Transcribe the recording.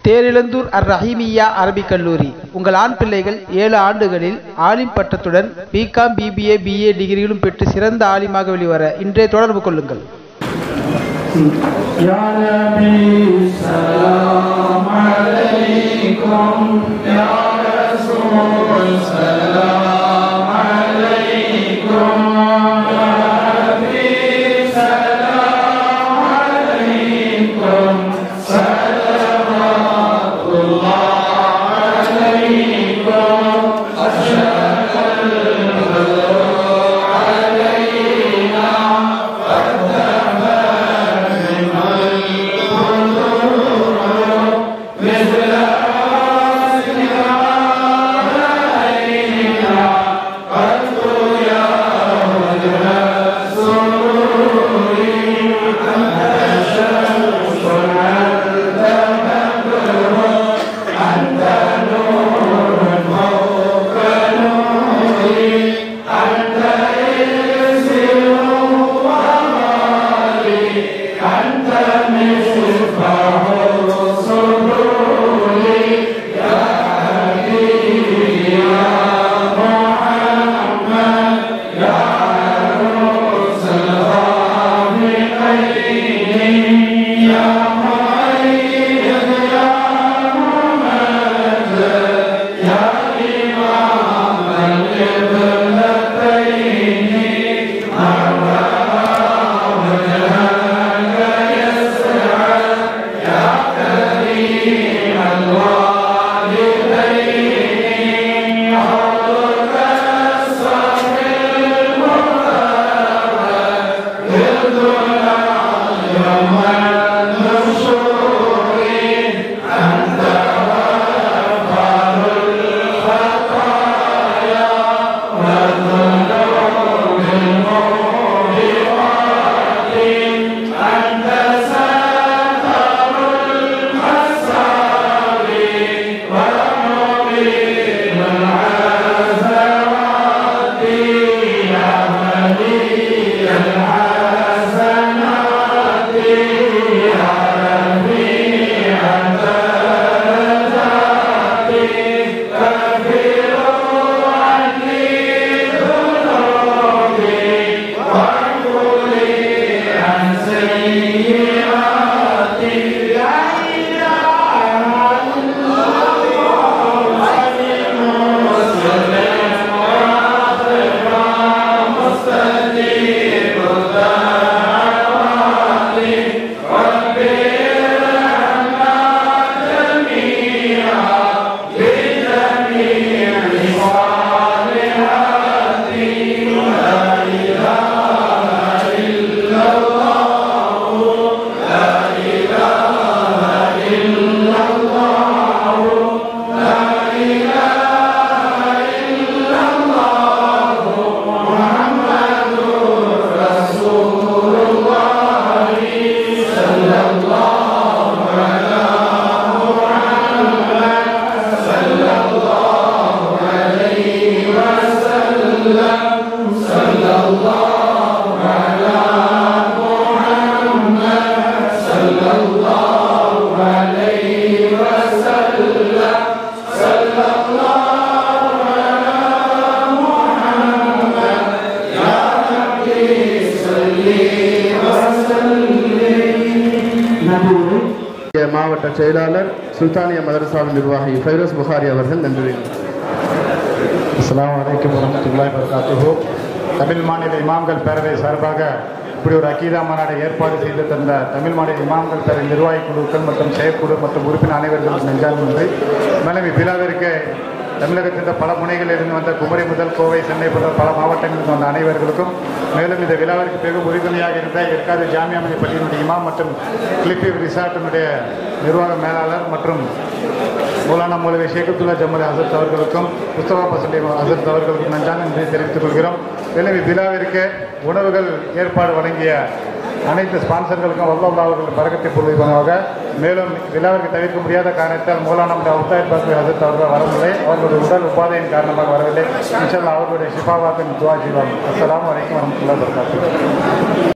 தேரிழந்தூர் அர் ரஹீமியா அரபிக் கல்லூரி உங்கள் ஆண் பிள்ளைகள் ஏழு ஆண்டுகளில் ஆலிம் பட்டத்துடன் பிகாம் பிபிஏ பிஏ டிகிரிகளும் பெற்று சிறந்த ஆலிமாக வெளிவர இன்றே தொடர்பு கொள்ளுங்கள் يا نبي سلام عليكم يا رسول سلام عليكم يا حبيب سلام عليكم صلوات الله عليكم أشهد علينا مثل மாவட்ட செயலாளர் சுல்தானிய மதரசாவின் நிர்வாகி ஃபைரோஸ் புகாரி அவர்கள் நன்றி அஸ்லாம் வலைக்கம் வரமத்துல்லாய் வரகாத்துஹோ தமிழ் மாநில இமாம்கள் பேரவை சார்பாக இப்படி ஒரு அக்கீதா மாநாடு ஏற்பாடு செய்து தந்த தமிழ் மாநில இமாம்கள் பேரவை நிர்வாகி குழுக்கள் மற்றும் செயற்குழு மற்றும் உறுப்பினர் அனைவர்களுக்கும் நெஞ்சால் நன்றி மேலும் இவ்விழாவிற்கு தமிழகத்தின் பல முனைகளில் இருந்து வந்த குமரி முதல் கோவை சென்னை போன்ற பல மாவட்டங்களில் வந்த அனைவர்களுக்கும் மேலும் இந்த விழாவிற்கு பெரும் உறுதுணையாக இருந்த ஏற்காடு ஜாமியா மணி பள்ளியினுடைய இமாம் மற்றும் கிளிப்பி ரிசார்ட்டினுடைய நிர்வாக மேலாளர் மற்றும் மௌலானா மௌலவி ஷேகுத்துல்லா ஜம்மலி அசத் அவர்களுக்கும் முஸ்தபா பசண்டி அசத் அவர்களுக்கும் நன்றாக நன்றி தெரிவித்துக் கொள்கிறோம் மேலும் இவ்விழாவிற்கு உணவுகள் ஏற்பாடு வழங்கிய அனைத்து ஸ்பான்சர்களுக்கும் வல்லல்லா அவர்கள் பறக்கத்தை பொருள்வாங்க மேலும் விழாவிற்கு தவிர்க்க முடியாத காரணத்தால் மௌலானா உத்தாய் பாஸ்மி அசத் அவர்கள் வரவில்லை அவர்களுடைய உடல் உபாதையின் காரணமாக வரவில்லை இன்ஷல்லா அவர்களுடைய ஷிஃபாவாக்கின் துவா செய்வாங்க அஸ்ஸலாமு அலைக்கும் வரமத்துல்லாஹி வபரகாத்துஹு